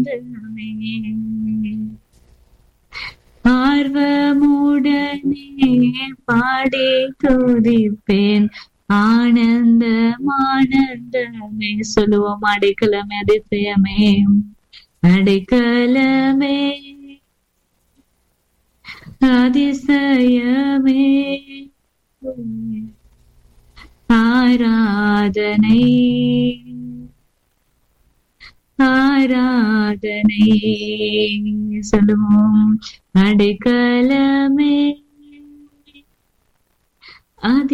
ஆர்வமுடனே பாடி துதிப்பேன் ஆனந்தம் ஆனந்தமே சொல்லுவோம் அடைக்கலமே அதிசயமே அடைக்கலமே அதிசயமே ஆராதனை ஆராதனை சொல்லுவோம் அடைக்கலமே அதி